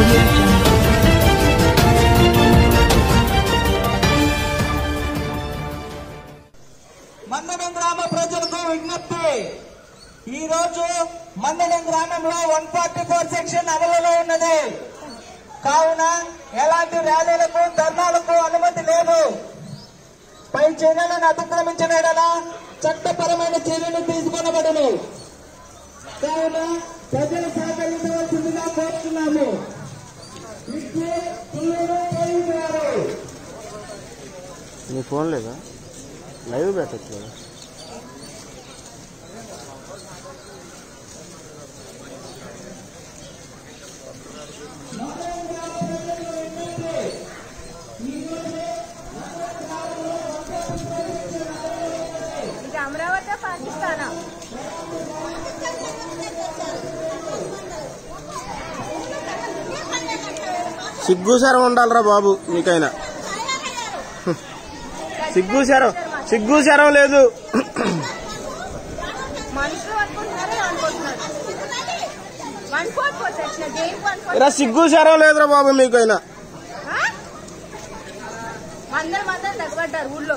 audio jungle. Mandadam గ్రామ ప్రజలకు విజ్ఞప్తి ఈ రోజు మందడం గ్రామంలో వన్ ఫార్టీ ఫోర్ సెక్షన్ అమలులో ఉన్నది కావున ఎలాంటి ర్యాలీలకు ధర్నాలకు అనుమతి లేదు పై చర్యలను అతిక్రమించిన యెడల చట్టపరమైన చర్యలు తీసుకొనబడును కావున ప్రజలు సహకరించవలసిందిగా కోరుతున్నాము ఇట్లు పిల్లలు పోలీసు వారు నీ ఫోన్ లేదా లైవ్ పెట్టచ్చు కదా ఇది అమరావతి పాకిస్తానా సిగ్గు శరం ఉండాలిరా బాబు మీకైనా సిగ్గు శరం సిగ్గు శరం లేదు మనుషులు అనుకుంటున్నారు అనుకుంటున్నారు వన్ ఫోర్ ఫోర్ సెక్షన్ దేనికి వన్ ఫోర్ ఇరా సిగ్గు శరం లేదురా బాబు మీకైనా అందరు మాత్రం తగ్గబడ్డారు ఊళ్ళో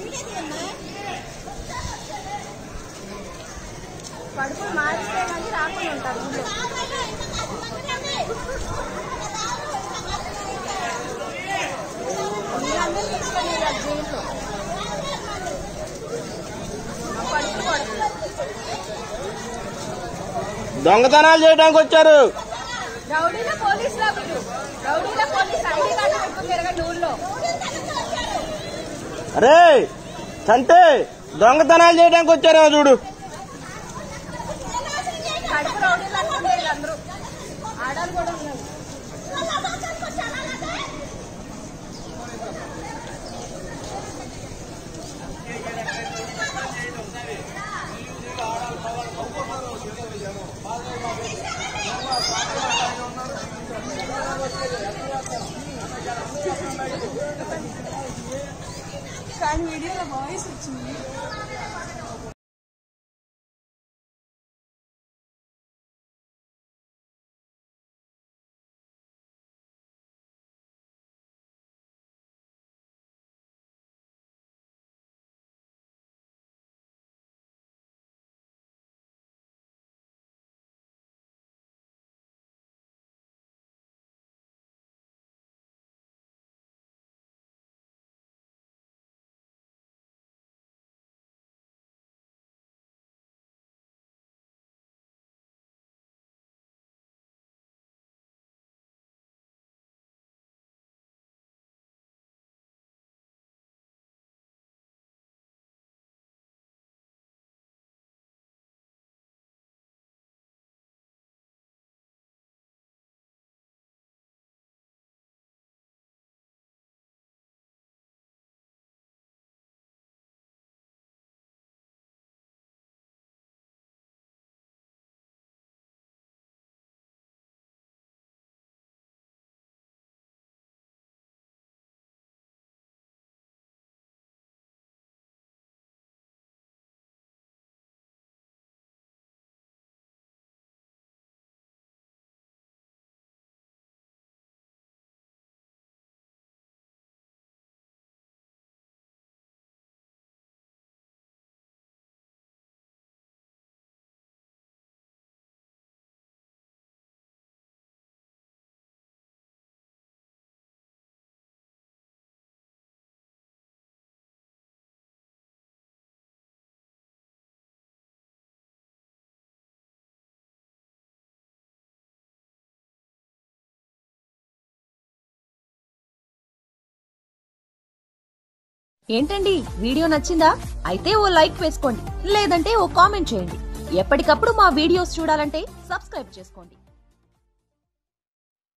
కడుపులు మారిస్తే కానీ రాకుండా ఉంటారు ఊళ్ళో మీరందరూ తీసుకొని వెళ్ళారు జైల్లో కడుపులు కొడుతున్నారు దొంగతనాలు చేయడానికి వచ్చారు రౌడీల పోలీసులా మీరు రౌడీల పోలీస్ ఐడి కార్డు పెట్టుకుని తిరగండి ఊళ్ళో అరే చంటే దొంగతనాలు చేయడానికి వచ్చారేమో చూడు కడుపు రౌడీలు అనుకుంటారు అందరూ ఆడాలు కూడా ఉన్నారు కానీ వీడియోలో వాయిస్ వచ్చింది ఏంటండి వీడియో నచ్చిందా అయితే ఓ లైక్ వేసుకోండి లేదంటే ఓ కామెంట్ చేయండి ఎప్పటికప్పుడు మా వీడియోస్ చూడాలంటే సబ్స్క్రైబ్ చేసుకోండి